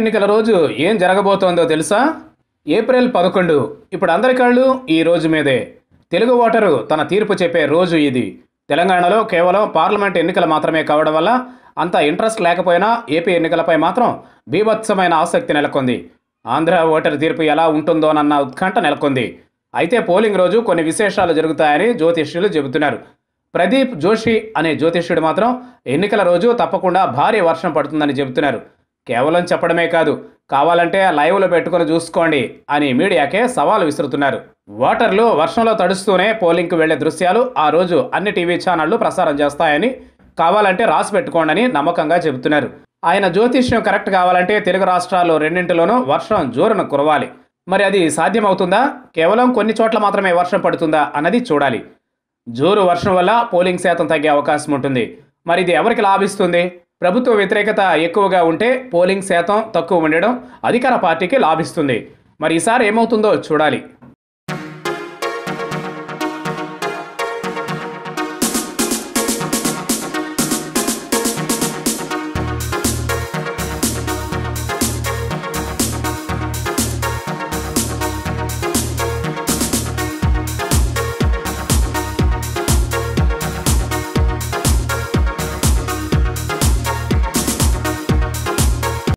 ఎన్నికల రోజు ఏం జరగబోతోందో తెలుసా ఏప్రిల్ పదకొండు ఇప్పుడు అందరి కళ్ళు ఈ రోజు మీదే తెలుగు ఓటరు తన తీర్పు చెప్పే రోజు ఇది తెలంగాణలో కేవలం పార్లమెంట్ ఎన్నికలు మాత్రమే కావడం వల్ల అంత ఇంట్రెస్ట్ లేకపోయినా ఏపీ ఎన్నికలపై మాత్రం బీభత్సమైన ఆసక్తి నెలకొంది ఆంధ్ర ఓటరు తీర్పు ఎలా ఉంటుందోనన్న ఉత్కంఠ నెలకొంది అయితే పోలింగ్ రోజు కొన్ని విశేషాలు జరుగుతాయని జ్యోతిష్యులు చెబుతున్నారు ప్రదీప్ జోషి అనే జ్యోతిష్యుడు మాత్రం ఎన్నికల రోజు తప్పకుండా భారీ వర్షం పడుతుందని చెబుతున్నారు కేవలం చెప్పడమే కాదు కావాలంటే లైవ్లో పెట్టుకొని చూసుకోండి అని మీడియాకే సవాల్ విసురుతున్నారు ఓటర్లు వర్షంలో తడుస్తూనే పోలింగ్కు వెళ్లే దృశ్యాలు ఆ రోజు అన్ని టీవీ ఛానళ్లు ప్రసారం చేస్తాయని కావాలంటే రాసి పెట్టుకోండి నమ్మకంగా చెబుతున్నారు ఆయన జ్యోతిష్యం కరెక్ట్ కావాలంటే తెలుగు రాష్ట్రాల్లో రెండింటిలోనూ వర్షం జోరున కురవాలి మరి అది సాధ్యమవుతుందా కేవలం కొన్ని చోట్ల మాత్రమే వర్షం పడుతుందా అన్నది చూడాలి జోరు వర్షం వల్ల పోలింగ్ శాతం తగ్గే అవకాశం ఉంటుంది మరి ఇది ఎవరికి లాభిస్తుంది ప్రభుత్వ వ్యతిరేకత ఎక్కువగా ఉంటే పోలింగ్ శాతం తక్కువ ఉండడం అధికార పార్టీకి లాభిస్తుంది మరి ఈసారి ఏమవుతుందో చూడాలి